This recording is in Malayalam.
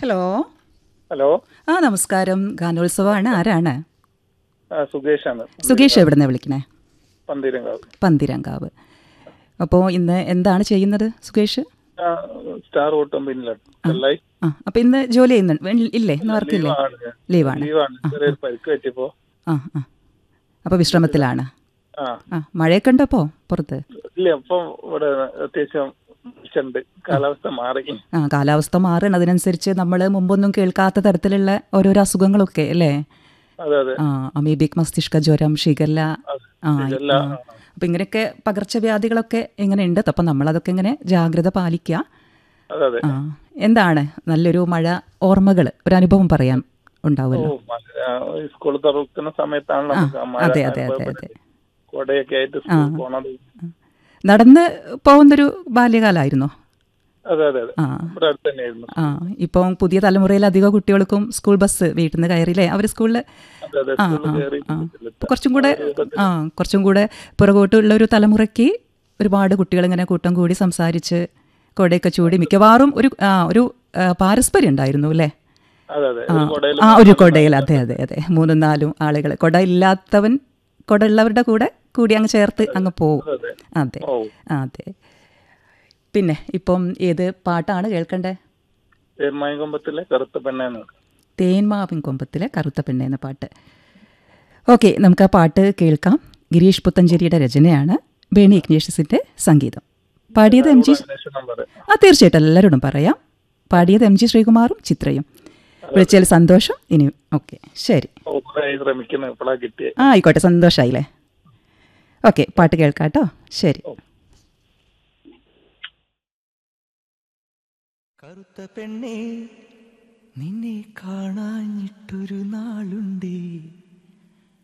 ഹലോ ഹലോ ആ നമസ്കാരം ഗാനോത്സവമാണ് ആരാണ് ആ, സുകേഷാണ് സുകേഷ് എവിടുന്ന വിളിക്കണേ പന്തീരങ്കാവ് പന്തിരങ്കാവ് അപ്പോൾ ഇന്ന് എന്താണ് ചെയ്യുന്നത് സുകേഷ് ആ, സ്റ്റാർ ഓട്ടം പിന്നിലാണ് ചെല്ലായി ആ അപ്പോൾ ഇന്ന് ജോലി ചെയ്യുന്നുണ്ട് വേ- ഇല്ലേ ഇന്ന് വർക്കില്ലേ ലീവാണ് ഞാൻ. ലീവാണ് ലീവാണ് ചെറിയൊരു പരിക്ക് പറ്റിയപ്പോ ആ ആ അപ്പോൾ വിശ്രമത്തിലാണ് ആ ആ മഴയൊക്കെ ഉണ്ടോ അപ്പോൾ പുറത്ത് ഇല്ല അപ്പം ഇവിടെ അത്യാവശ്യം ഉണ്ട് കാലാവസ്ഥ മാറി ആ കാലാവസ്ഥ മാറണം അതിനനുസരിച്ച് നമ്മൾ മുമ്പൊന്നും കേൾക്കാത്ത തരത്തിലുള്ള ഓരോരോ അസുഖങ്ങളൊക്കെ അല്ലേ അതെ അതെ ആ അമീബിക് മസ്തിഷ്ക ജ്വരം ഷിഗല്ല ആ ഷിഗല്ല, ആ. അപ്പൊ ഇങ്ങനെയൊക്കെ പകർച്ചവ്യാധികളൊക്കെ എങ്ങനെ ഉണ്ട് അപ്പം നമ്മളതൊക്കെ ഇങ്ങനെ ജാഗ്രത പാലിക്കുക അതെ അതെ ആ എന്താണ് നല്ലൊരു മഴ ഓർമ്മകൾ ഒരു അനുഭവം പറയാൻ ഓ ഉണ്ടാവുമല്ലോ സ്കൂൾ തുറക്കുന്ന സമയത്താണല്ലോ നമുക്ക് ആ മഴ അതെ അതെ അതെ അതെ അനുഭവപ്പെട്ടത്. കൊടയൊക്കെ ആയിട്ട് സ്കൂൾ പോണത് നടന്ന് പോകുന്നൊരു ബാല്യകാലമായിരുന്നോ അതെ അതെ അതെ ആ ഇവിടെ അടുത്ത് തന്നെയായിരുന്നു ആ ഇപ്പം പുതിയ തലമുറയിൽ അധികം കുട്ടികൾക്കും സ്കൂൾ ബസ് വീട്ടിൽ നിന്ന് കയറിയില്ലേ അവർ സ്കൂളിൽ അതെ അതെ ആ സ്കൂളിൽ ആ കയറി ആ ഇപ്പൊ കുറച്ചും കൂടെ ആ കുറച്ചും കൂടെ പുറകോട്ടുള്ള ഒരു തലമുറയ്ക്ക് ഒരുപാട് കുട്ടികൾ ഇങ്ങനെ കൂട്ടം കൂടി സംസാരിച്ച് കൊടയൊക്കെ ചൂടി മിക്കവാറും ഒരു ആ ഒരു ആ, പാരസ്പര്യം ഉണ്ടായിരുന്നു അല്ലേ അതെ അതെ ആ ഒരു കൊടയിൽ ആ ഒരു കൊടയിൽ അതെ അതെ അതെ മൂന്നും നാലും ആളുകൾ കൊട ഇല്ലാത്തവൻ കൊട ഉള്ളവരുടെ കൂടെ കൂടി അങ്ങ് ചേർത്ത് അങ്ങ് പോവും അതെ അതെ ഓ അതെ പിന്നെ ഇപ്പം ഏത് പാട്ടാണ് കേൾക്കണ്ടേ തേർമായകൊമ്പത്തിലെ കറുത്ത പെണ്ണാണ് തേന്മാവിൻ കൊമ്പത്തിലെ കറുത്ത പെണ്ണ എന്ന പാട്ട് ഓക്കെ നമുക്ക് ആ പാട്ട് കേൾക്കാം ഗിരീഷ് പുത്തഞ്ചേരിയുടെ രചനയാണ് ബേണി ഇഗ്നേഷ്യസിൻ്റെ സംഗീതം പാടിയത് എം ജി അന്വേഷണം പറയാം ആ തീർച്ചയായിട്ടും എല്ലാവരോടും പറയാം പാടിയത് എം ജി ശ്രീകുമാറും ചിത്രയും വിളിച്ചതിൽ സന്തോഷം ഇനി ഓക്കെ ശരി ഓപ്പറായി ശ്രമിക്കുന്നു ഇപ്പോഴാ കിട്ടിയത് ആ ആയിക്കോട്ടെ സന്തോഷമായില്ലേ ഓക്കെ പാട്ട് കേൾക്കാം കേട്ടോ ശരി കറുത്ത പെണ്ണേ നിന്നെ കാണാഞ്ഞിട്ടൊരു നാളുണ്ടേ